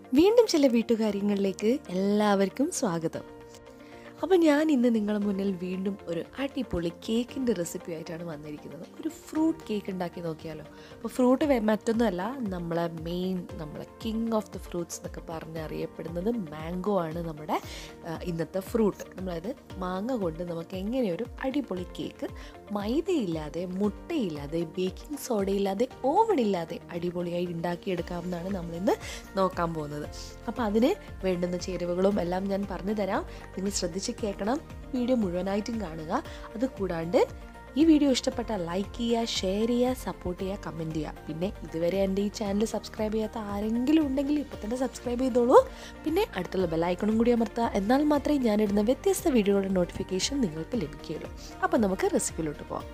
വീണ്ടും ചില വീട്ടുകാര്യങ്ങളിലേക്ക് എല്ലാവർക്കും സ്വാഗതം അപ്പോൾ ഞാൻ ഇന്ന് നിങ്ങളുടെ മുന്നിൽ വീണ്ടും ഒരു അടിപൊളി കേക്കിൻ്റെ റെസിപ്പി ആയിട്ടാണ് വന്നിരിക്കുന്നത് ഒരു ഫ്രൂട്ട് കേക്ക് ഉണ്ടാക്കി നോക്കിയാലോ അപ്പോൾ ഫ്രൂട്ട് മറ്റൊന്നുമല്ല നമ്മളെ മെയിൻ നമ്മളെ കിങ് ഓഫ് ദി ഫ്രൂട്ട്സ് എന്നൊക്കെ പറഞ്ഞ് അറിയപ്പെടുന്നത് മാംഗോ ആണ് നമ്മുടെ ആ, ഇന്നത്തെ ഫ്രൂട്ട് നമ്മളത് മാങ്ങ കൊണ്ട് നമുക്ക് എങ്ങനെ ഒരു അടിപൊളി കേക്ക് മൈദയില്ലാതെ മുട്ടയില്ലാതെ ബേക്കിംഗ് സോഡയില്ലാതെ ഓവണില്ലാതെ അടിപൊളിയായി ഉണ്ടാക്കിയെടുക്കാമെന്നാണ് നമ്മളിന്ന് നോക്കാൻ പോകുന്നത് അപ്പോൾ അതിന് വേണ്ടുന്ന ചേരുവകളും എല്ലാം ഞാൻ പറഞ്ഞു തരാം നിങ്ങൾ ശ്രദ്ധിച്ച് കേൾക്കണം വീഡിയോ മുഴുവനായിട്ടും കാണുക അത് കൂടാണ്ട് ഈ വീഡിയോ ഇഷ്ടപ്പെട്ടാൽ ലൈക്ക് ചെയ്യുക ഷെയർ ചെയ്യുക സപ്പോർട്ട് ചെയ്യുക കമൻറ്റ് ചെയ്യുക പിന്നെ ഇതുവരെ എൻ്റെ ഈ ചാനൽ സബ്സ്ക്രൈബ് ചെയ്യാത്ത ആരെങ്കിലും ഉണ്ടെങ്കിൽ ഇപ്പോൾ തന്നെ സബ്സ്ക്രൈബ് ചെയ്തോളൂ പിന്നെ അടുത്തുള്ള ബെല്ലൈക്കണും കൂടി അമർത്തുക എന്നാൽ മാത്രമേ ഞാനിടുന്ന വ്യത്യസ്ത വീഡിയോയുടെ നോട്ടിഫിക്കേഷൻ നിങ്ങൾക്ക് ലഭിക്കുകയുള്ളൂ അപ്പോൾ നമുക്ക് റെസിപ്പിയിലോട്ട് പോകാം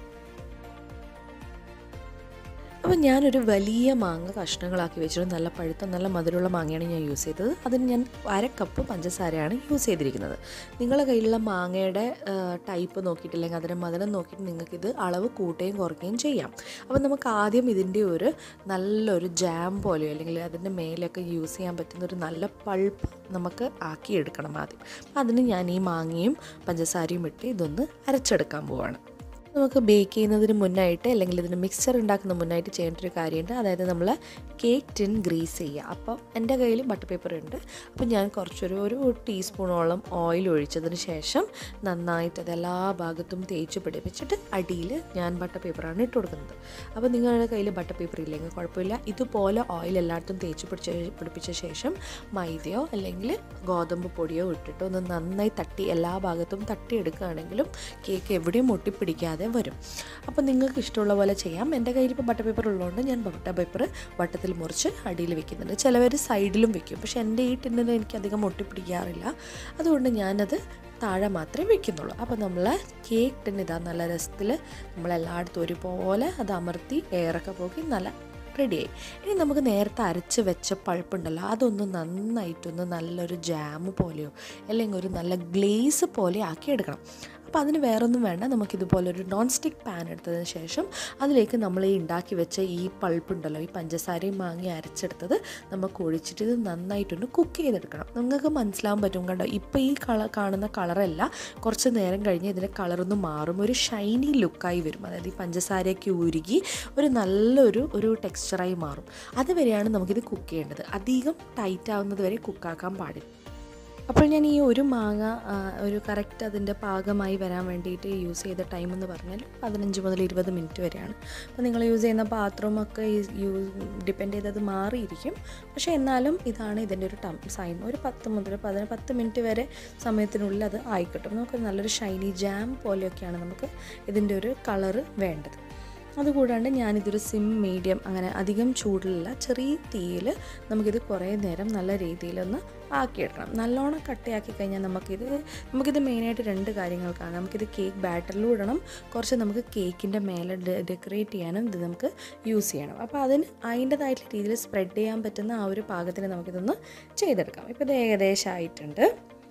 അപ്പോൾ ഞാനൊരു വലിയ മാങ്ങ കഷ്ണങ്ങളാക്കി വെച്ചിട്ട് നല്ല പഴുത്ത നല്ല മധുരമുള്ള മാങ്ങയാണ് ഞാൻ യൂസ് ചെയ്തത് അതിന് ഞാൻ അര കപ്പ് പഞ്ചസാരയാണ് യൂസ് ചെയ്തിരിക്കുന്നത് നിങ്ങളുടെ കയ്യിലുള്ള മാങ്ങയുടെ ടൈപ്പ് നോക്കിയിട്ടില്ലെങ്കിൽ അതിൻ്റെ മധുരം നോക്കിയിട്ട് നിങ്ങൾക്കിത് അളവ് കൂട്ടുകയും കുറയ്ക്കുകയും ചെയ്യാം അപ്പോൾ നമുക്ക് ആദ്യം ഇതിൻ്റെ ഒരു നല്ലൊരു ജാം പോലെയോ അല്ലെങ്കിൽ അതിൻ്റെ മേലൊക്കെ യൂസ് ചെയ്യാൻ പറ്റുന്ന ഒരു നല്ല പൾപ്പ് നമുക്ക് ആക്കിയെടുക്കണം ആദ്യം അപ്പോൾ അതിന് ഞാൻ ഈ മാങ്ങയും പഞ്ചസാരയും ഇട്ട് ഇതൊന്ന് അരച്ചെടുക്കാൻ പോവാണ് നമുക്ക് ബേക്ക് ചെയ്യുന്നതിന് മുന്നായിട്ട് അല്ലെങ്കിൽ ഇതിന് മിക്സ്ചർ ഉണ്ടാക്കുന്ന മുന്നായിട്ട് ചെയ്യേണ്ട ഒരു കാര്യമുണ്ട് അതായത് നമ്മൾ കേക്ക് ടിൻ ഗ്രീസ് ചെയ്യുക അപ്പോൾ എൻ്റെ കയ്യിൽ ബട്ടർ പേപ്പർ ഉണ്ട് അപ്പോൾ ഞാൻ കുറച്ചൊരു ഒരു ടീസ്പൂണോളം ഓയിൽ ഒഴിച്ചതിന് ശേഷം നന്നായിട്ട് അത് എല്ലാ ഭാഗത്തും തേച്ച് പിടിപ്പിച്ചിട്ട് അടിയിൽ ഞാൻ ബട്ടർ പേപ്പറാണ് ഇട്ട് കൊടുക്കുന്നത് അപ്പോൾ നിങ്ങളുടെ കയ്യിൽ ബട്ടർ പേപ്പർ ഇല്ലെങ്കിൽ കുഴപ്പമില്ല ഇതുപോലെ ഓയിൽ എല്ലായിടത്തും തേച്ച് പിടിച്ച പിടിപ്പിച്ച ശേഷം മൈദയോ അല്ലെങ്കിൽ ഗോതമ്പ് പൊടിയോ ഇട്ടിട്ട് ഒന്ന് നന്നായി തട്ടി എല്ലാ ഭാഗത്തും തട്ടിയെടുക്കുകയാണെങ്കിലും കേക്ക് എവിടെയും ഒട്ടിപ്പിടിക്കാതെ വരും അപ്പോൾ നിങ്ങൾക്ക് ഇഷ്ടമുള്ള പോലെ ചെയ്യാം എൻ്റെ കയ്യിൽ ഇപ്പോൾ ബട്ടർ പേപ്പർ ഉള്ളതുകൊണ്ട് ഞാൻ ബട്ടർ പേപ്പർ വട്ടത്തിൽ മുറിച്ച് അടിയിൽ വെക്കുന്നുണ്ട് ചിലവർ സൈഡിലും വെക്കും പക്ഷേ എൻ്റെ ഈ ടിന്നിന് എനിക്ക് അധികം ഒട്ടിപ്പിടിക്കാറില്ല അതുകൊണ്ട് ഞാനത് താഴെ മാത്രമേ വെക്കുന്നുള്ളൂ അപ്പോൾ നമ്മൾ കേക്ക് ടിൻ ഇതാ നല്ല രസത്തിൽ നമ്മളെല്ലായിടത്തും ഒരുപോലെ അത് അമർത്തി എയറൊക്കെ പോക്കി നല്ല റെഡിയായി ഇനി നമുക്ക് നേരത്തെ അരച്ച് വെച്ച പൾപ്പുണ്ടല്ലോ അതൊന്ന് നന്നായിട്ടൊന്ന് നല്ലൊരു ജാം പോലെയോ അല്ലെങ്കിൽ ഒരു നല്ല ഗ്ലേസ് പോലെ ആക്കി എടുക്കണം അപ്പോൾ അതിന് വേറൊന്നും വേണ്ട നമുക്കിതുപോലെ ഒരു നോൺ സ്റ്റിക്ക് പാൻ എടുത്തതിന് ശേഷം അതിലേക്ക് നമ്മൾ ഈ ഉണ്ടാക്കി വെച്ച ഈ പൾപ്പുണ്ടല്ലോ ഈ പഞ്ചസാരയും മാങ്ങി അരച്ചെടുത്തത് നമുക്ക് ഒഴിച്ചിട്ട് ഇത് നന്നായിട്ടൊന്ന് കുക്ക് ചെയ്തെടുക്കണം നിങ്ങൾക്ക് മനസ്സിലാവാൻ പറ്റും കണ്ടോ ഇപ്പോൾ ഈ കളർ കാണുന്ന കളറല്ല കുറച്ച് നേരം കഴിഞ്ഞ് ഇതിൻ്റെ കളറൊന്ന് മാറും ഒരു ഷൈനി ലുക്കായി വരും അതായത് ഈ പഞ്ചസാരയൊക്കെ ഉരുകി ഒരു നല്ലൊരു ഒരു ടെക്സ്ചറായി മാറും അതുവരെയാണ് നമുക്കിത് കുക്ക് ചെയ്യേണ്ടത് അധികം ടൈറ്റ് ആവുന്നത് വരെ കുക്കാക്കാൻ പാടില്ല അപ്പോൾ ഞാൻ ഈ ഒരു മാങ്ങ ആ, ഒരു കറക്റ്റ് അതിൻ്റെ പാകമായി വരാൻ വേണ്ടിയിട്ട് യൂസ് ചെയ്ത ടൈം എന്ന് പറഞ്ഞാൽ പതിനഞ്ച് മുതൽ ഇരുപത് മിനിറ്റ് വരെയാണ് അപ്പോൾ നിങ്ങൾ യൂസ് ചെയ്യുന്ന പാത്രമൊക്കെ യൂസ് ഡിപ്പെൻഡ് ചെയ്തത് മാറിയിരിക്കും പക്ഷേ എന്നാലും ഇതാണ് ഇതിൻ്റെ ഒരു ടം സൈൻ ഒരു പത്ത് മുതൽ പതിന് പത്ത് മിനിറ്റ് വരെ സമയത്തിനുള്ളിൽ അത് ആയിക്കിട്ടും നമുക്ക് നല്ലൊരു ഷൈനി ജാം പോലെയൊക്കെയാണ് നമുക്ക് ഇതിൻ്റെ ഒരു കളറ് വേണ്ടത് അതുകൂടാണ്ട് ഞാനിതൊരു സിം മീഡിയം അങ്ങനെ അധികം ചൂടിലുള്ള ചെറിയ തീയിൽ നമുക്കിത് കുറേ നേരം നല്ല രീതിയിലൊന്ന് ആക്കിയെടുക്കണം നല്ലോണം കട്ടയാക്കി കഴിഞ്ഞാൽ നമുക്കിത് നമുക്കിത് മെയിനായിട്ട് രണ്ട് കാര്യങ്ങൾക്കാണ് നമുക്കിത് കേക്ക് ബാറ്ററിലും ഇടണം കുറച്ച് നമുക്ക് കേക്കിൻ്റെ മേലെ ഡെക്കറേറ്റ് ചെയ്യാനും ഇത് നമുക്ക് യൂസ് ചെയ്യണം അപ്പോൾ അതിന് അതിൻ്റെതായിട്ടുള്ള രീതിയിൽ സ്പ്രെഡ് ചെയ്യാൻ പറ്റുന്ന ആ ഒരു പാകത്തിന് നമുക്കിതൊന്ന് ചെയ്തെടുക്കാം ഇപ്പോൾ ഇത് ഏകദേശം ആയിട്ടുണ്ട്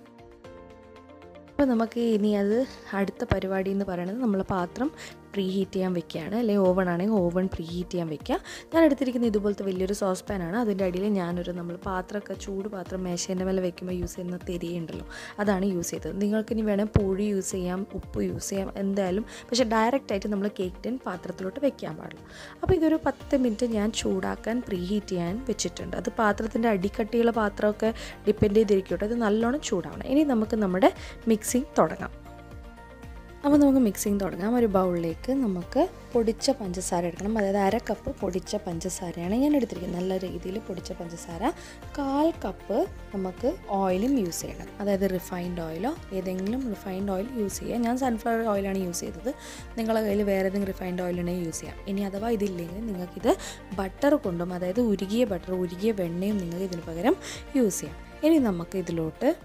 അപ്പോൾ നമുക്ക് ഇനി അത് അടുത്ത പരിപാടി എന്ന് പറയുന്നത് നമ്മൾ പാത്രം പ്രീ ഹീറ്റ് ചെയ്യാൻ വെക്കുകയാണ് അല്ലെങ്കിൽ ഓവൺ ആണെങ്കിൽ ഓവൺ പ്രീ ഹീറ്റ് ചെയ്യാൻ വെക്കുക ഞാൻ എടുത്തിരിക്കുന്ന ഇതുപോലത്തെ വലിയൊരു സോസ് പാനാണ് അതിൻ്റെ അടിയിൽ ഞാനൊരു നമ്മൾ പാത്രമൊക്കെ ചൂട് പാത്രം മേശേൻ്റെ മേലെ വെക്കുമ്പോൾ യൂസ് ചെയ്യുന്ന തെരിയുണ്ടല്ലോ അതാണ് യൂസ് ചെയ്തത് നിങ്ങൾക്ക് ഇനി വേണേൽ പുഴി യൂസ് ചെയ്യാം ഉപ്പ് യൂസ് ചെയ്യാം എന്തായാലും പക്ഷേ ഡയറക്റ്റ് ആയിട്ട് നമ്മൾ കേക്ക് ടിൻ പാത്രത്തിലോട്ട് വെക്കാൻ പാടില്ല അപ്പോൾ ഇതൊരു പത്ത് മിനിറ്റ് ഞാൻ ചൂടാക്കാൻ പ്രീ ഹീറ്റ് ചെയ്യാൻ വെച്ചിട്ടുണ്ട് അത് പാത്രത്തിൻ്റെ അടിക്കട്ടിയുള്ള പാത്രമൊക്കെ ഡിപ്പെൻഡ് ചെയ്തിരിക്കട്ടെ ഇത് നല്ലോണം ചൂടാവണം ഇനി നമുക്ക് നമ്മുടെ മിക്സിങ് തുടങ്ങാം അപ്പോൾ നമുക്ക് മിക്സിങ് തുടങ്ങാം ഒരു ബൗളിലേക്ക് നമുക്ക് പൊടിച്ച പഞ്ചസാര എടുക്കണം അതായത് അര കപ്പ് പൊടിച്ച പഞ്ചസാരയാണ് ഞാൻ എടുത്തിരിക്കുന്നത് നല്ല രീതിയിൽ പൊടിച്ച പഞ്ചസാര കാൽ കപ്പ് നമുക്ക് ഓയിലും യൂസ് ചെയ്യണം അതായത് റിഫൈൻഡ് ഓയിലോ ഏതെങ്കിലും റിഫൈൻഡ് ഓയിൽ യൂസ് ചെയ്യുക ഞാൻ സൺഫ്ലവർ ഓയിലാണ് യൂസ് ചെയ്തത് നിങ്ങളുടെ കയ്യിൽ വേറെ ഏതെങ്കിലും റിഫൈൻഡ് ഓയിലുണ്ടെങ്കിൽ യൂസ് ചെയ്യാം ഇനി അഥവാ ഇതില്ലെങ്കിൽ നിങ്ങൾക്കിത് ബട്ടർ കൊണ്ടും അതായത് ഉരുകിയ ബട്ടർ ഉരുകിയ വെണ്ണയും നിങ്ങൾക്ക് ഇതിന് പകരം യൂസ് ചെയ്യാം ഇനി നമുക്ക് ഇതിലോട്ട്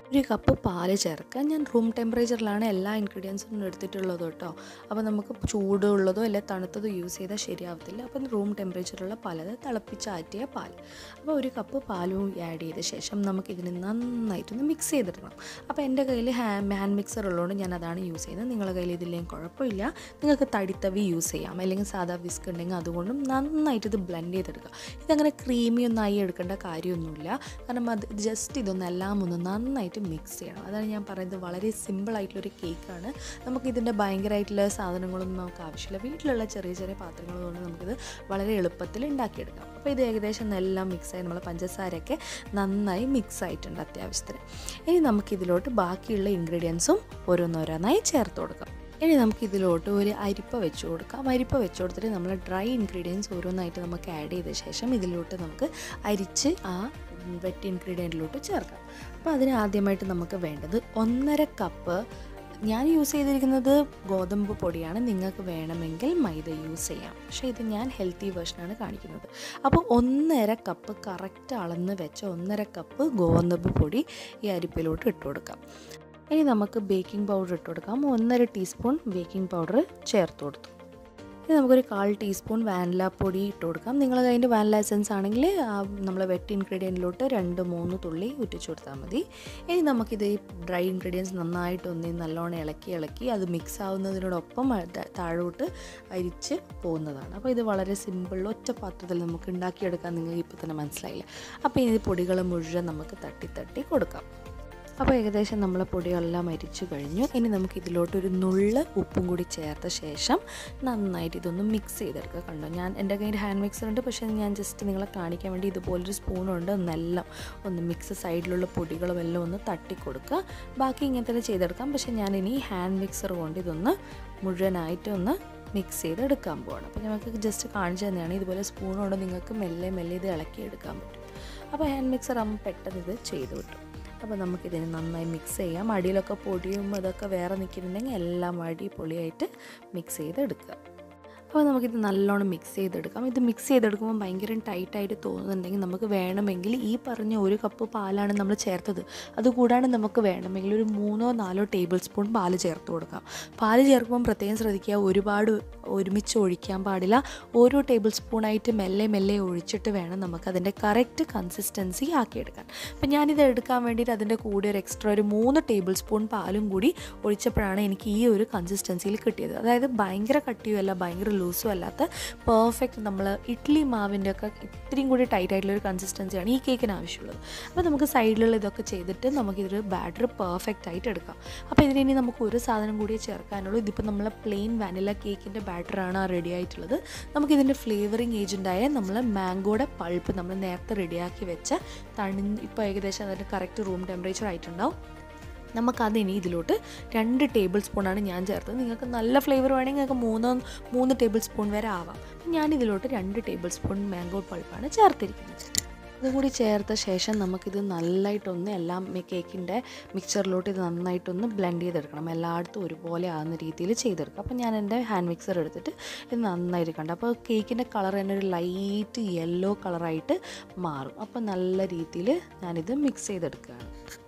ഒരു കപ്പ് പാല് ചേർക്കുക ഞാൻ റൂം ടെമ്പറേച്ചറിലാണ് എല്ലാ ഇൻഗ്രീഡിയൻസും എടുത്തിട്ടുള്ളത് കേട്ടോ അപ്പോൾ നമുക്ക് ചൂടുള്ളതോ അല്ലെ തണുത്തതോ യൂസ് ചെയ്താൽ ശരിയാവത്തില്ല അപ്പം റൂം ടെമ്പറേച്ചറുള്ള പാലത് തിളപ്പിച്ചാറ്റിയ പാൽ അപ്പോൾ ഒരു കപ്പ് പാലും ആഡ് ചെയ്ത ശേഷം നമുക്കിതിന് നന്നായിട്ടൊന്ന് മിക്സ് ചെയ്തിടണം അപ്പോൾ എൻ്റെ കയ്യിൽ ഹാൻഡ് ഹാൻഡ് മിക്സർ ഉള്ളതുകൊണ്ട് ഞാൻ അതാണ് യൂസ് ചെയ്യുന്നത് നിങ്ങളുടെ കയ്യിൽ ഇതില്ലെങ്കിൽ കുഴപ്പമില്ല നിങ്ങൾക്ക് തടിത്തവി യൂസ് ചെയ്യാം അല്ലെങ്കിൽ സാധാ വിസ്ക് ഉണ്ടെങ്കിൽ അതുകൊണ്ടും നന്നായിട്ട് ഇത് ബ്ലെൻഡ് ചെയ്തെടുക്കുക ഇതങ്ങനെ ക്രീമി ഒന്നും ആയി എടുക്കേണ്ട കാര്യമൊന്നുമില്ല കാരണം അത് ജസ്റ്റ് ഇതൊന്ന് എല്ലാം ഒന്ന് നന്നായിട്ട് മിക്സ് ചെയ്യണം അതാണ് ഞാൻ പറയുന്നത് വളരെ സിമ്പിളായിട്ടുള്ളൊരു കേക്കാണ് നമുക്കിതിൻ്റെ ഭയങ്കരമായിട്ടുള്ള സാധനങ്ങളൊന്നും നമുക്ക് ആവശ്യമില്ല വീട്ടിലുള്ള ചെറിയ ചെറിയ പാത്രങ്ങൾ കൊണ്ട് നമുക്കിത് വളരെ എളുപ്പത്തിൽ ഉണ്ടാക്കിയെടുക്കാം അപ്പോൾ ഇത് ഏകദേശം എല്ലാം മിക്സായി നമ്മൾ പഞ്ചസാരയൊക്കെ നന്നായി മിക്സ് ആയിട്ടുണ്ട് അത്യാവശ്യത്തിന് ഇനി നമുക്കിതിലോട്ട് ബാക്കിയുള്ള ഇൻഗ്രീഡിയൻസും ഓരോന്നോരോന്നായി ചേർത്ത് കൊടുക്കാം ഇനി നമുക്ക് ഇതിലോട്ട് ഒരു അരിപ്പ വെച്ച് കൊടുക്കാം അരിപ്പ വെച്ച് കൊടുത്തിട്ട് നമ്മൾ ഡ്രൈ ഇൻഗ്രീഡിയൻസ് ഓരോന്നായിട്ട് നമുക്ക് ആഡ് ചെയ്ത ശേഷം ഇതിലോട്ട് നമുക്ക് അരിച്ച് ആ വെറ്റ് ഇൻഗ്രീഡിയൻറ്റിലോട്ട് ചേർക്കാം അപ്പോൾ അതിന് ആദ്യമായിട്ട് നമുക്ക് വേണ്ടത് ഒന്നര കപ്പ് ഞാൻ യൂസ് ചെയ്തിരിക്കുന്നത് ഗോതമ്പ് പൊടിയാണ് നിങ്ങൾക്ക് വേണമെങ്കിൽ മൈദ യൂസ് ചെയ്യാം പക്ഷേ ഇത് ഞാൻ ഹെൽത്തി വേർഷനാണ് കാണിക്കുന്നത് അപ്പോൾ ഒന്നര കപ്പ് കറക്റ്റ് അളന്ന് വെച്ച ഒന്നര കപ്പ് ഗോതമ്പ് പൊടി ഈ അരിപ്പയിലോട്ട് ഇട്ട് കൊടുക്കാം ഇനി നമുക്ക് ബേക്കിംഗ് പൗഡർ ഇട്ട് കൊടുക്കാം ഒന്നര ടീസ്പൂൺ ബേക്കിംഗ് പൗഡർ ചേർത്ത് കൊടുത്തു ഇനി നമുക്കൊരു കാൽ ടീസ്പൂൺ വാനില പൊടി ഇട്ട് കൊടുക്കാം നിങ്ങൾ അതിൻ്റെ വാനില എസൻസ് ആണെങ്കിൽ നമ്മൾ വെറ്റ് ഇൻഗ്രീഡിയൻറ്റിലോട്ട് രണ്ട് മൂന്ന് തുള്ളി ഉറ്റിച്ചു കൊടുത്താൽ മതി ഇനി നമുക്കിത് ഈ ഡ്രൈ ഇൻഗ്രീഡിയൻസ് നന്നായിട്ടൊന്ന് നല്ലോണം ഇളക്കി ഇളക്കി അത് മിക്സ് ആവുന്നതിനോടൊപ്പം താഴോട്ട് അരിച്ച് പോകുന്നതാണ് അപ്പോൾ ഇത് വളരെ സിമ്പിൾ ഒറ്റ പാത്രത്തിൽ നമുക്ക് ഉണ്ടാക്കിയെടുക്കാൻ നിങ്ങൾക്ക് ഇപ്പോൾ തന്നെ മനസ്സിലായില്ല അപ്പോൾ ഈ പൊടികൾ മുഴുവൻ നമുക്ക് തട്ടി തട്ടി കൊടുക്കാം അപ്പോൾ ഏകദേശം നമ്മളെ പൊടികളെല്ലാം അരിച്ചു കഴിഞ്ഞു ഇനി നമുക്ക് ഇതിലോട്ടൊരു നുള്ള് ഉപ്പും കൂടി ചേർത്ത ശേഷം നന്നായിട്ട് ഇതൊന്ന് മിക്സ് ചെയ്തെടുക്കുക കണ്ടോ ഞാൻ എൻ്റെ കയ്യിൽ ഹാൻഡ് മിക്സർ ഉണ്ട് പക്ഷേ ഞാൻ ജസ്റ്റ് നിങ്ങളെ കാണിക്കാൻ വേണ്ടി ഇതുപോലൊരു സ്പൂണുണ്ട് ഒന്നെല്ലാം ഒന്ന് മിക്സ് സൈഡിലുള്ള പൊടികളും എല്ലാം ഒന്ന് തട്ടി കൊടുക്കുക ബാക്കി ഇങ്ങനത്തെ തന്നെ ചെയ്തെടുക്കാം പക്ഷേ ഞാനിനി ഹാൻഡ് മിക്സർ കൊണ്ട് ഇതൊന്ന് മുഴുവനായിട്ട് ഒന്ന് മിക്സ് ചെയ്ത് എടുക്കാൻ പോവാണ് അപ്പോൾ നമുക്ക് ജസ്റ്റ് കാണിച്ചു തന്നെയാണ് ഇതുപോലെ സ്പൂൺ കൊണ്ട് നിങ്ങൾക്ക് മെല്ലെ മെല്ലെ ഇത് ഇളക്കി എടുക്കാൻ പറ്റും അപ്പോൾ ഹാൻഡ് മിക്സർ ആകുമ്പോൾ പെട്ടെന്ന് ഇത് ചെയ്ത് കിട്ടും അപ്പോൾ നമുക്കിതിന് നന്നായി മിക്സ് ചെയ്യാം അടിയിലൊക്കെ പൊടിയും അതൊക്കെ വേറെ നിൽക്കുന്നുണ്ടെങ്കിൽ എല്ലാം അടിപൊളിയായിട്ട് മിക്സ് ചെയ്തെടുക്കുക അപ്പോൾ നമുക്കിത് നല്ലോണം മിക്സ് ചെയ്തെടുക്കാം ഇത് മിക്സ് ചെയ്തെടുക്കുമ്പോൾ ഭയങ്കര ടൈറ്റായിട്ട് തോന്നുന്നുണ്ടെങ്കിൽ നമുക്ക് വേണമെങ്കിൽ ഈ പറഞ്ഞ ഒരു കപ്പ് പാലാണ് നമ്മൾ ചേർത്തത് അതുകൂടാണ്ട് നമുക്ക് വേണമെങ്കിൽ ഒരു മൂന്നോ നാലോ ടേബിൾ സ്പൂൺ പാല് ചേർത്ത് കൊടുക്കാം പാല് ചേർക്കുമ്പോൾ പ്രത്യേകം ശ്രദ്ധിക്കുക ഒരുപാട് ഒരുമിച്ച് ഒഴിക്കാൻ പാടില്ല ഓരോ ടേബിൾ സ്പൂണായിട്ട് മെല്ലെ മെല്ലെ ഒഴിച്ചിട്ട് വേണം നമുക്ക് അതിൻ്റെ കറക്റ്റ് കൺസിസ്റ്റൻസി ആക്കിയെടുക്കാൻ അപ്പം ഞാനിത് എടുക്കാൻ വേണ്ടിയിട്ട് അതിൻ്റെ കൂടെ ഒരു എക്സ്ട്രാ ഒരു മൂന്ന് ടേബിൾ സ്പൂൺ പാലും കൂടി ഒഴിച്ചപ്പോഴാണ് എനിക്ക് ഈ ഒരു കൺസിസ്റ്റൻസിയിൽ കിട്ടിയത് അതായത് ഭയങ്കര കട്ടിയുമല്ല ഭയങ്കര ലൂസും അല്ലാത്ത പെർഫെക്റ്റ് നമ്മൾ ഇഡ്ഡലി മാവിൻ്റെ ഒക്കെ ഇത്രയും കൂടി ടൈറ്റ് ആയിട്ടുള്ള ഒരു കൺസിസ്റ്റൻസിയാണ് ഈ കേക്കിന് ആവശ്യമുള്ളത് അപ്പോൾ നമുക്ക് സൈഡിലുള്ള ഇതൊക്കെ ചെയ്തിട്ട് നമുക്കിതൊരു ബാറ്റർ പെർഫെക്റ്റ് ആയിട്ട് എടുക്കാം അപ്പോൾ ഇതിന് ഇനി നമുക്ക് ഒരു സാധനം കൂടി ചേർക്കാനുള്ളൂ ഇതിപ്പോൾ നമ്മൾ പ്ലെയിൻ വാനില കേക്കിൻ്റെ ബാറ്ററാണ് റെഡി ആയിട്ടുള്ളത് നമുക്കിതിൻ്റെ ഫ്ലേവറിങ് ഏജൻറ്റായ നമ്മൾ മാംഗോയുടെ പൾപ്പ് നമ്മൾ നേരത്തെ റെഡിയാക്കി വെച്ച തണി ഇപ്പോൾ ഏകദേശം അതിൻ്റെ കറക്റ്റ് റൂം ടെമ്പറേച്ചർ ആയിട്ടുണ്ടാവും നമുക്കതിനി ഇതിലോട്ട് രണ്ട് ടേബിൾ സ്പൂണാണ് ഞാൻ ചേർത്തത് നിങ്ങൾക്ക് നല്ല ഫ്ലേവർ വേണമെങ്കിൽ നിങ്ങൾക്ക് മൂന്ന് മൂന്ന് ടേബിൾ സ്പൂൺ വരെ ആവാം ഞാൻ ഇതിലോട്ട് രണ്ട് ടേബിൾ സ്പൂൺ മാംഗോ പൾപ്പാണ് ചേർത്തിരിക്കുന്നത് ഇതും കൂടി ചേർത്ത ശേഷം നമുക്കിത് നല്ലതായിട്ടൊന്ന് എല്ലാം കേക്കിൻ്റെ മിക്സറിലോട്ട് ഇത് നന്നായിട്ടൊന്ന് ബ്ലെൻഡ് ചെയ്തെടുക്കണം എല്ലായിടത്തും ഒരുപോലെ ആകുന്ന രീതിയിൽ ചെയ്തെടുക്കാം അപ്പോൾ ഞാൻ എൻ്റെ ഹാൻഡ് മിക്സർ എടുത്തിട്ട് ഇത് നന്നായിട്ട് കണ്ടു അപ്പോൾ കേക്കിൻ്റെ കളർ തന്നെ ഒരു ലൈറ്റ് യെല്ലോ കളറായിട്ട് മാറും അപ്പോൾ നല്ല രീതിയിൽ ഞാനിത് മിക്സ് ചെയ്തെടുക്കുകയാണ്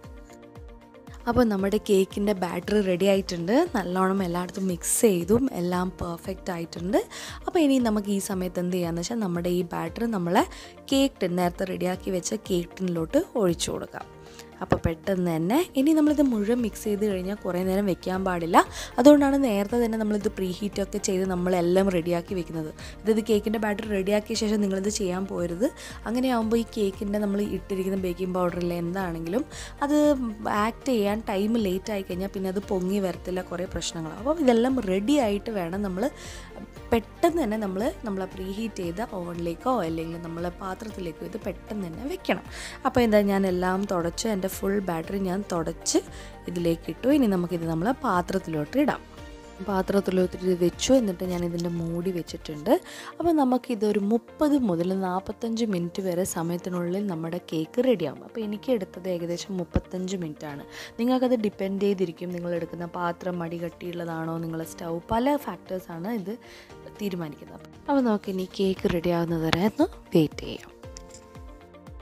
അപ്പോൾ നമ്മുടെ കേക്കിൻ്റെ ബാറ്ററി റെഡി ആയിട്ടുണ്ട് നല്ലോണം എല്ലായിടത്തും മിക്സ് ചെയ്തും എല്ലാം പെർഫെക്റ്റ് ആയിട്ടുണ്ട് അപ്പോൾ ഇനി നമുക്ക് ഈ സമയത്ത് എന്ത് ചെയ്യാന്ന് വെച്ചാൽ നമ്മുടെ ഈ ബാറ്ററി നമ്മളെ കേക്ക് ടിൻ നേരത്തെ റെഡിയാക്കി വെച്ച കേക്ക് ടിന്നിലോട്ട് ഒഴിച്ചു കൊടുക്കാം അപ്പോൾ പെട്ടെന്ന് തന്നെ ഇനി നമ്മളിത് മുഴുവൻ മിക്സ് ചെയ്ത് കഴിഞ്ഞാൽ കുറേ നേരം വെക്കാൻ പാടില്ല അതുകൊണ്ടാണ് നേരത്തെ തന്നെ നമ്മളിത് പ്രീ ഹീറ്റൊക്കെ ചെയ്ത് നമ്മളെല്ലാം റെഡിയാക്കി വെക്കുന്നത് ഇത് കേക്കിൻ്റെ ബാറ്റർ റെഡിയാക്കിയ ശേഷം നിങ്ങളിത് ചെയ്യാൻ പോരുത് അങ്ങനെ ആകുമ്പോൾ ഈ കേക്കിൻ്റെ നമ്മൾ ഇട്ടിരിക്കുന്ന ബേക്കിംഗ് പൗഡറിൽ എന്താണെങ്കിലും അത് ആക്ട് ചെയ്യാൻ ടൈം ലേറ്റ് ആയി കഴിഞ്ഞാൽ പിന്നെ അത് പൊങ്ങി വരത്തില്ല കുറേ പ്രശ്നങ്ങൾ അപ്പോൾ ഇതെല്ലാം റെഡി ആയിട്ട് വേണം നമ്മൾ പെട്ടെന്ന് തന്നെ നമ്മൾ നമ്മൾ പ്രീ ഹീറ്റ് ചെയ്ത ഓവനിലേക്കോ അല്ലെങ്കിൽ നമ്മൾ പാത്രത്തിലേക്കോ ഇത് പെട്ടെന്ന് തന്നെ വെക്കണം അപ്പോൾ എന്താ ഞാൻ എല്ലാം തുടച്ച് എൻ്റെ ഫുൾ ബാറ്ററി ഞാൻ തുടച്ച് ഇതിലേക്ക് ഇട്ടു ഇനി നമുക്കിത് നമ്മൾ പാത്രത്തിലോട്ട് ഇടാം പാത്രത്തിലോട്ട് ഇത് വെച്ചു എന്നിട്ട് ഞാൻ ഇതിൻ്റെ മൂടി വെച്ചിട്ടുണ്ട് അപ്പോൾ നമുക്കിതൊരു മുപ്പത് മുതൽ നാൽപ്പത്തഞ്ച് മിനിറ്റ് വരെ സമയത്തിനുള്ളിൽ നമ്മുടെ കേക്ക് റെഡിയാകും അപ്പോൾ എനിക്ക് എടുത്തത് ഏകദേശം മുപ്പത്തഞ്ച് മിനിറ്റാണ് നിങ്ങൾക്കത് ഡിപ്പെൻഡ് ചെയ്തിരിക്കും നിങ്ങൾ എടുക്കുന്ന പാത്രം മടി കട്ടിയുള്ളതാണോ നിങ്ങളെ സ്റ്റൗ പല ഫാക്ടേഴ്സാണ് ഇത് തീരുമാനിക്കുന്നത് അപ്പോൾ നമുക്കിനി കേക്ക് റെഡിയാകുന്നത് വരെ ഒന്ന് വെയിറ്റ് ചെയ്യാം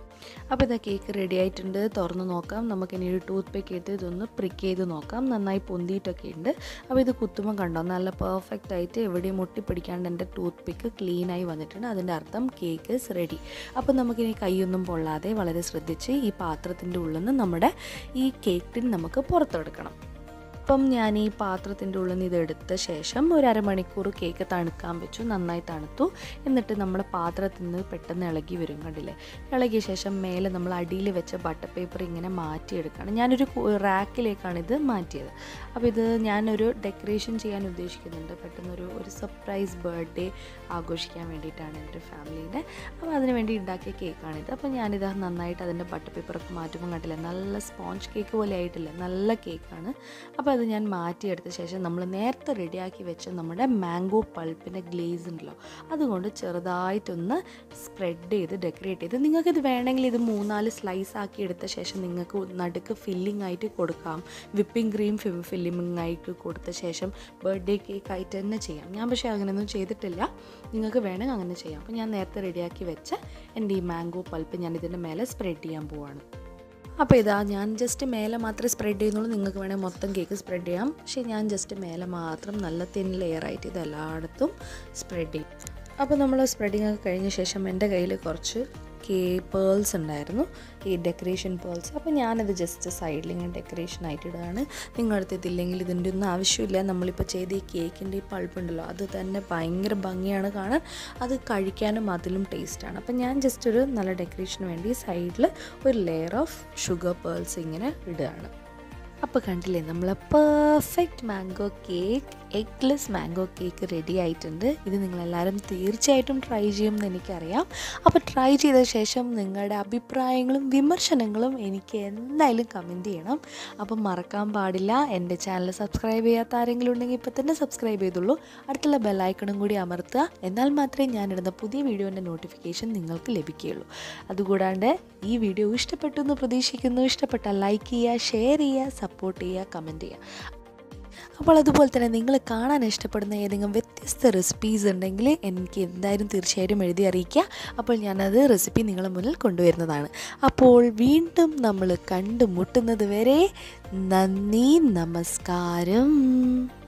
അപ്പോൾ ഇതാ കേക്ക് റെഡി ആയിട്ടുണ്ട് തുറന്ന് നോക്കാം നമുക്കിനി ഒരു ടൂത്ത് പിക്ക് എടുത്ത് ഇതൊന്ന് പ്രിക്ക് ചെയ്ത് നോക്കാം നന്നായി പൊന്തിയിട്ടൊക്കെ ഉണ്ട് അപ്പോൾ ഇത് കുത്തുമ്പോൾ കണ്ടോ നല്ല പെർഫെക്റ്റ് ആയിട്ട് എവിടെയും മുട്ടിപ്പിടിക്കാണ്ട് എൻ്റെ ടൂത്ത് പിക്ക് ക്ലീനായി വന്നിട്ടുണ്ട് അതിൻ്റെ അർത്ഥം കേക്ക് ഇസ് റെഡി അപ്പോൾ നമുക്കിനി കൈയൊന്നും പൊള്ളാതെ വളരെ ശ്രദ്ധിച്ച് ഈ പാത്രത്തിൻ്റെ ഉള്ളിൽ നിന്ന് നമ്മുടെ ഈ കേക്ക് ടിൻ നമുക്ക് പുറത്തെടുക്കണം അപ്പം ഞാൻ ഈ പാത്രത്തിൻ്റെ ഉള്ളിൽ നിന്ന് ഇത് എടുത്ത ശേഷം ഒരു അരമണിക്കൂർ കേക്ക് തണുക്കാൻ വെച്ചു നന്നായി തണുത്തു എന്നിട്ട് നമ്മൾ പാത്രത്തിൽ നിന്ന് പെട്ടെന്ന് ഇളകി വരും കണ്ടില്ലേ ഇളകിയ ശേഷം മേലെ നമ്മൾ അടിയിൽ വെച്ച ബട്ടർ പേപ്പർ ഇങ്ങനെ മാറ്റിയെടുക്കുകയാണ് ഞാനൊരു റാക്കിലേക്കാണ് ഇത് മാറ്റിയത് അപ്പോൾ ഇത് ഞാനൊരു ഡെക്കറേഷൻ ചെയ്യാൻ ഉദ്ദേശിക്കുന്നുണ്ട് പെട്ടെന്നൊരു ഒരു സർപ്രൈസ് ബർത്ത്ഡേ ആഘോഷിക്കാൻ വേണ്ടിയിട്ടാണ് എൻ്റെ ഫാമിലീൻ്റെ അപ്പോൾ അതിന് വേണ്ടി ഉണ്ടാക്കിയ കേക്കാണിത് അപ്പോൾ ഞാനിത് നന്നായിട്ട് അതിൻ്റെ ബട്ടർ പേപ്പറൊക്കെ മാറ്റുമ്പോൾ കണ്ടില്ലേ നല്ല സ്പോഞ്ച് കേക്ക് പോലെ ആയിട്ടില്ല നല്ല കേക്കാണ് അപ്പോൾ അത് ഞാൻ മാറ്റിയെടുത്ത ശേഷം നമ്മൾ നേരത്തെ റെഡിയാക്കി വെച്ച നമ്മുടെ മാംഗോ പൾപ്പിൻ്റെ ഗ്ലേസ് ഉണ്ടല്ലോ അതുകൊണ്ട് ചെറുതായിട്ടൊന്ന് സ്പ്രെഡ് ചെയ്ത് ഡെക്കറേറ്റ് ചെയ്ത് നിങ്ങൾക്കിത് വേണമെങ്കിൽ ഇത് മൂന്നാല് സ്ലൈസ് ആക്കി എടുത്ത ശേഷം നിങ്ങൾക്ക് നടുക്ക് ഫില്ലിംഗ് ആയിട്ട് കൊടുക്കാം വിപ്പിംഗ് ക്രീം ഫില്ലിംഗ് ആയിട്ട് കൊടുത്ത ശേഷം ബർത്ത്ഡേ കേക്ക് ആയിട്ട് തന്നെ ചെയ്യാം ഞാൻ പക്ഷേ അങ്ങനെയൊന്നും ചെയ്തിട്ടില്ല നിങ്ങൾക്ക് വേണമെങ്കിൽ അങ്ങനെ ചെയ്യാം അപ്പോൾ ഞാൻ നേരത്തെ റെഡിയാക്കി വെച്ച എൻ്റെ ഈ മാംഗോ പൾപ്പ് ഞാൻ ഇതിൻ്റെ മേലെ സ്പ്രെഡ് ചെയ്യാൻ പോവാണ് അപ്പോൾ ഇതാ ഞാൻ ജസ്റ്റ് മേലെ മാത്രമേ സ്പ്രെഡ് ചെയ്യുന്നുള്ളൂ നിങ്ങൾക്ക് വേണമെങ്കിൽ മൊത്തം കേക്ക് സ്പ്രെഡ് ചെയ്യാം പക്ഷേ ഞാൻ ജസ്റ്റ് മേലെ മാത്രം നല്ല തിൻ ലെയർ ആയിട്ട് ഇത് എല്ലായിടത്തും സ്പ്രെഡ് ചെയ്യും അപ്പോൾ നമ്മൾ സ്പ്രെഡിങ് ഒക്കെ കഴിഞ്ഞ ശേഷം എൻ്റെ കയ്യിൽ കുറച്ച് കേ പേൾസ് ഉണ്ടായിരുന്നു ഈ ഡെക്കറേഷൻ പേൾസ് അപ്പോൾ ഞാനത് ജസ്റ്റ് സൈഡിൽ ഇങ്ങനെ ഡെക്കറേഷൻ ആയിട്ട് ഇടുകയാണ് നിങ്ങളടുത്ത് ഇതില്ലെങ്കിൽ ഇതിൻ്റെ ഒന്നും ആവശ്യമില്ല നമ്മളിപ്പോൾ ചെയ്ത ഈ കേക്കിൻ്റെ ഈ പൾപ്പ് ഉണ്ടല്ലോ അത് തന്നെ ഭയങ്കര ഭംഗിയാണ് കാണാൻ അത് കഴിക്കാനും അതിലും ടേസ്റ്റാണ് അപ്പോൾ ഞാൻ ജസ്റ്റ് ഒരു നല്ല ഡെക്കറേഷന് വേണ്ടി സൈഡിൽ ഒരു ലെയർ ഓഫ് ഷുഗർ പേൾസ് ഇങ്ങനെ ഇടുകയാണ് അപ്പോൾ കണ്ടില്ലേ നമ്മൾ perfect mango cake eggless mango cake ready ആയിട്ടുണ്ട് ഇത് നിങ്ങളെല്ലാവരും തീർച്ചയായിട്ടും ട്രൈ ചെയ്യുമെന്ന് എനിക്കറിയാം അപ്പോൾ ട്രൈ ചെയ്ത ശേഷം നിങ്ങളുടെ അഭിപ്രായങ്ങളും വിമർശനങ്ങളും എനിക്ക് എന്തായാലും കമൻറ്റ് ചെയ്യണം അപ്പം മറക്കാൻ പാടില്ല എൻ്റെ ചാനൽ സബ്സ്ക്രൈബ് ചെയ്യാത്ത ആരെങ്കിലും ഉണ്ടെങ്കിൽ ഇപ്പോൾ തന്നെ സബ്സ്ക്രൈബ് ചെയ്തുള്ളൂ അടുത്തുള്ള ബെല്ലൈക്കണും കൂടി അമർത്തുക എന്നാൽ മാത്രമേ ഞാനിടുന്ന പുതിയ വീഡിയോൻ്റെ നോട്ടിഫിക്കേഷൻ നിങ്ങൾക്ക് ലഭിക്കുകയുള്ളൂ അതുകൂടാണ്ട് ഈ വീഡിയോ ഇഷ്ടപ്പെട്ടു എന്ന് പ്രതീക്ഷിക്കുന്നു ഇഷ്ടപ്പെട്ടാൽ ലൈക്ക് ചെയ്യുക ഷെയർ ചെയ്യുക സപ്പോർട്ട് ചെയ്യുക കമൻറ്റ് ചെയ്യുക അപ്പോൾ അതുപോലെ തന്നെ നിങ്ങൾ കാണാൻ ഇഷ്ടപ്പെടുന്ന ഏതെങ്കിലും വ്യത്യസ്ത റെസിപ്പീസ് ഉണ്ടെങ്കിൽ എനിക്ക് എന്തായാലും തീർച്ചയായിട്ടും എഴുതി അറിയിക്കുക അപ്പോൾ ഞാനത് റെസിപ്പി നിങ്ങളുടെ മുന്നിൽ കൊണ്ടുവരുന്നതാണ് അപ്പോൾ വീണ്ടും നമ്മൾ കണ്ടുമുട്ടുന്നത് വരെ നന്ദി നമസ്കാരം